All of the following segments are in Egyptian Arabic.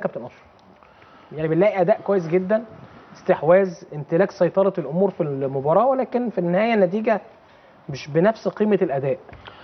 كابتن اشرف يعني بنلاقي اداء كويس جدا استحواذ امتلاك سيطره الامور في المباراه ولكن في النهايه النتيجه مش بنفس قيمه الاداء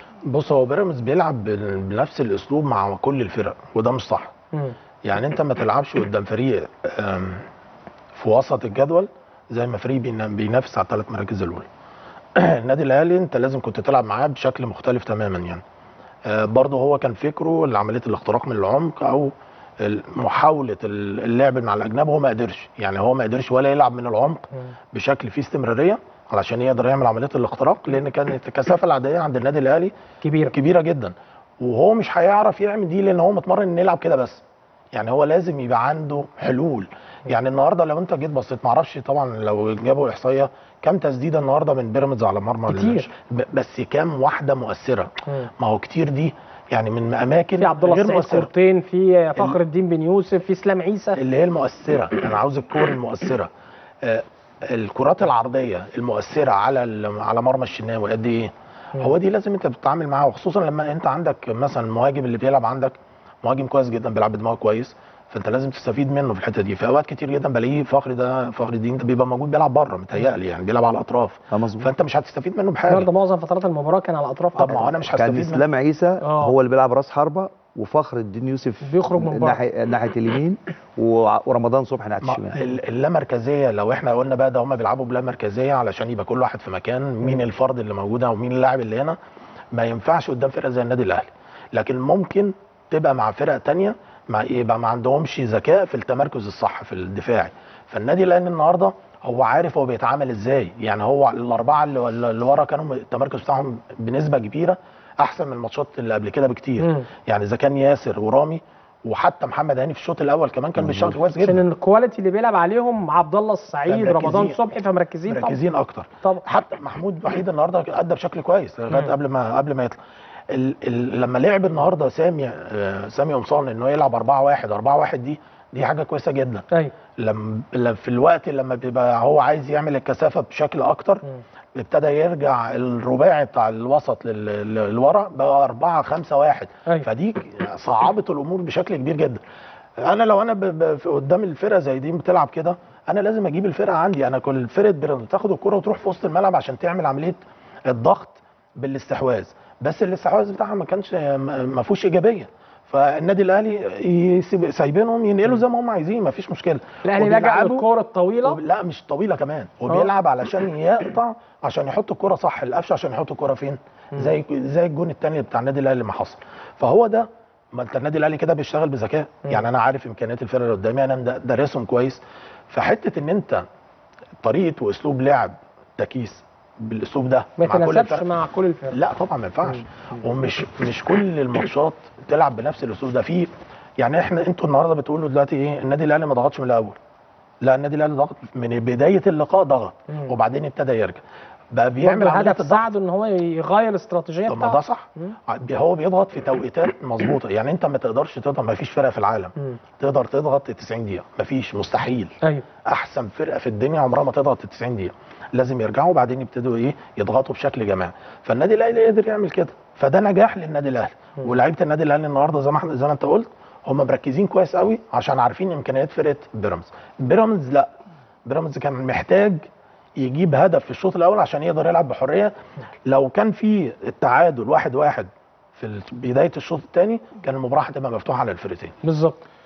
بص هو بيراميدز بيلعب بال- بنفس الاسلوب مع كل الفرق وده مش صح مم. يعني انت ما تلعبش قدام فريق آم، في وسط الجدول زي ما فريق بينا- بينافس على الثلاث مراكز الاولى النادي الاهلي انت لازم كنت تلعب معاه بشكل مختلف تماما يعني آه، برضه هو كان فكره عمليه الاختراق من العمق او ال- محاوله ال- اللعب مع الاجناب هو ما قدرش يعني هو ما قدرش ولا يلعب من العمق مم. بشكل فيه استمراريه علشان يقدر يعمل عمليه الاختراق لان كانت الكثافه العاديه عند النادي الاهلي كبيره كبيره جدا وهو مش هيعرف يعمل دي لان هو متمرن انه يلعب كده بس يعني هو لازم يبقى عنده حلول يعني النهارده لو انت جيت بصيت معرفش طبعا لو جابوا احصائيه كام تسديده النهارده من بيراميدز على مرمى ال- كتير. ب- بس كام واحده مؤثره مم. ما هو كتير دي يعني من اماكن في عبد الله غير السعيد مؤثره كورتين في فخر الدين بن يوسف في اسلام عيسى اللي هي المؤثره انا عاوز الكور المؤثره آه، الكرات العرضيه المؤثره على ال- على مرمى الشناوي قد ايه هو دي لازم انت تتعامل معاها وخصوصا لما انت عندك مثلا المهاجم اللي بيلعب عندك مهاجم كويس جدا بيلعب بدماغه كويس فانت لازم تستفيد منه في الحته دي في اوقات كتير جدا بلاقيه فخر ده فخر الدين ده بيبقى موجود بيلعب بره متهيألي يعني بيلعب على الاطراف اه مظبوط فانت مش هتستفيد منه بحاجه النهارده معظم فترات المباراه كان على اطراف طب ما هو أكتر. انا مش كان هستفيد منه اسلام عيسى آه. هو اللي بيلعب راس حربه وفخر الدين يوسف بيخرج من بره. ناحيه ناحيه اليمين و- ورمضان صبحي ناحيه ما الشمال ال- اللامركزيه لو احنا قلنا بقى ده هم بيلعبوا بلامركزيه علشان يبقى كل واحد في مكان مين الفرد اللي موجود او مين اللاعب اللي هنا ما ينفعش قدام فرقه زي النادي الاهلي لكن ممكن تبقى مع فرق تانية مع يبقى ما عندهمش ذكاء في التمركز الصح في الدفاعي فالنادي الاهلي النهارده هو عارف هو بيتعامل ازاي يعني هو الاربعه اللي, اللي ورا كانوا التمركز بتاعهم بنسبه كبيره احسن من الماتشات اللي قبل كده بكتير مم. يعني اذا كان ياسر ورامي وحتى محمد هاني في الشوط الاول كمان كان بيشتغل كويس جدا عشان الكواليتي اللي بيلعب عليهم عبد الله السعيد مركزين. رمضان صبحي فمركزين طبعا مركزين اكتر طبعا حتى محمود وحيد النهارده ادى بشكل كويس لغايه مم. قبل ما قبل ما يطلع ال ال لما لعب النهارده سامي آه، سامي قمصان انه يلعب 4 1 4 1 دي دي حاجه كويسه جدا ايوه لما لما- في الوقت لما بيبقى هو عايز يعمل الكثافه بشكل اكتر مم. ابتدى يرجع الرباعي بتاع الوسط لل- لل- لورا بقى 4 5 1 أيوة. فدي صعبت الامور بشكل كبير جدا انا لو انا ب- ب- في- قدام الفرقه زي دي بتلعب كده انا لازم اجيب الفرقه عندي انا كل فرقه بيراميدز تاخد الكره وتروح في وسط الملعب عشان تعمل عمليه الضغط بالاستحواذ بس الاستحواذ بتاعها ما كانش ما ما فيهوش ايجابيه فالنادي الاهلي يسيب سايبينهم ينقلوا زي ما هم عايزين ما فيش مشكله الاهلي لجأ وبيلعبوا- للكوره الطويله وب- لا مش طويله كمان وبيلعب علشان يقطع عشان يحط الكره صح القفشه عشان يحط الكره فين زي زي الجون الثاني بتاع النادي الاهلي ما حصل فهو ده ما انت النادي الاهلي كده بيشتغل بذكاء يعني انا عارف امكانيات الفرقه اللي قدامي انا مد- دارسهم كويس فحته ان انت طريقه واسلوب لعب تكيس بالاسلوب ده ما مع كل يتناسبش الفرق مع كل الفرق لا طبعا ما ينفعش ومش مش كل الماتشات تلعب بنفس الاسلوب ده في يعني احنا انتوا النهارده بتقولوا دلوقتي ايه النادي الاهلي ما ضغطش من الاول لا النادي الاهلي ضغط من بدايه اللقاء ضغط مم. وبعدين ابتدى يرجع بقى بيعمل برضه عمليه الهدف الضغط ساعده ان هو يغير الاستراتيجيه طب ما ده بتاعته صح مم. هو بيضغط في توقيتات مظبوطه يعني انت ما تقدرش تضغط ما فيش فرقه في العالم مم. تقدر تضغط 90 دقيقه ما فيش مستحيل ايوه احسن فرقه في الدنيا عمرها ما تضغط 90 دقيقه لازم يرجعوا وبعدين يبتدوا ايه يضغطوا بشكل جماعي فالنادي الاهلي قدر يعمل كده فده نجاح للنادي الاهلي ولاعيبه النادي الاهلي النهارده زي ما احنا زي ما انت قلت هم مركزين كويس قوي عشان عارفين امكانيات فرقه بيراميدز بيراميدز لا بيراميدز كان محتاج يجيب هدف في الشوط الاول عشان يقدر يلعب بحريه لو كان في التعادل واحد واحد في ال- بدايه الشوط الثاني كان المباراه هتبقى مفتوحه على الفرقتين بالظبط